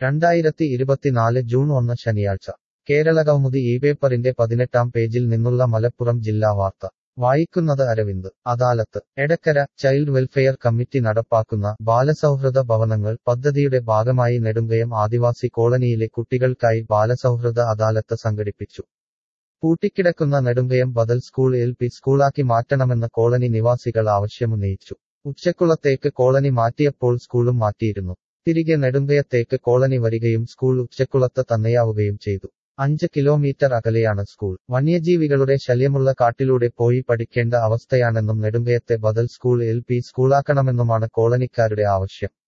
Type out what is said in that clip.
രണ്ടായിരത്തി ഇരുപത്തിനാല് ജൂൺ ഒന്ന് ശനിയാഴ്ച കേരളകൗമുദി ഈ പേപ്പറിന്റെ പതിനെട്ടാം പേജിൽ നിന്നുള്ള മലപ്പുറം ജില്ലാ വാർത്ത വായിക്കുന്നത് അരവിന്ദ് അദാലത്ത് എടക്കര ചൈൽഡ് വെൽഫെയർ കമ്മിറ്റി നടപ്പാക്കുന്ന ബാലസൗഹൃദ ഭവനങ്ങൾ പദ്ധതിയുടെ ഭാഗമായി നെടുങ്കയം ആദിവാസി കോളനിയിലെ കുട്ടികൾക്കായി ബാലസൗഹൃദ അദാലത്ത് സംഘടിപ്പിച്ചു പൂട്ടിക്കിടക്കുന്ന നെടുങ്കയം ബദൽ സ്കൂൾ എൽ പി സ്കൂളാക്കി മാറ്റണമെന്ന് കോളനി നിവാസികൾ ആവശ്യമുന്നയിച്ചു ഉച്ചക്കുളത്തേക്ക് കോളനി മാറ്റിയപ്പോൾ സ്കൂളും മാറ്റിയിരുന്നു തിരികെ നെടുങ്കയത്തേക്ക് കോളനി വരികയും സ്കൂൾ ഉച്ചക്കുളത്ത് തന്നെയാവുകയും ചെയ്തു അഞ്ച് കിലോമീറ്റർ അകലെയാണ് സ്കൂൾ വന്യജീവികളുടെ ശല്യമുള്ള കാട്ടിലൂടെ പോയി പഠിക്കേണ്ട അവസ്ഥയാണെന്നും നെടുങ്കയത്തെ ബദൽ സ്കൂൾ എൽ പി സ്കൂളാക്കണമെന്നുമാണ് കോളനിക്കാരുടെ ആവശ്യം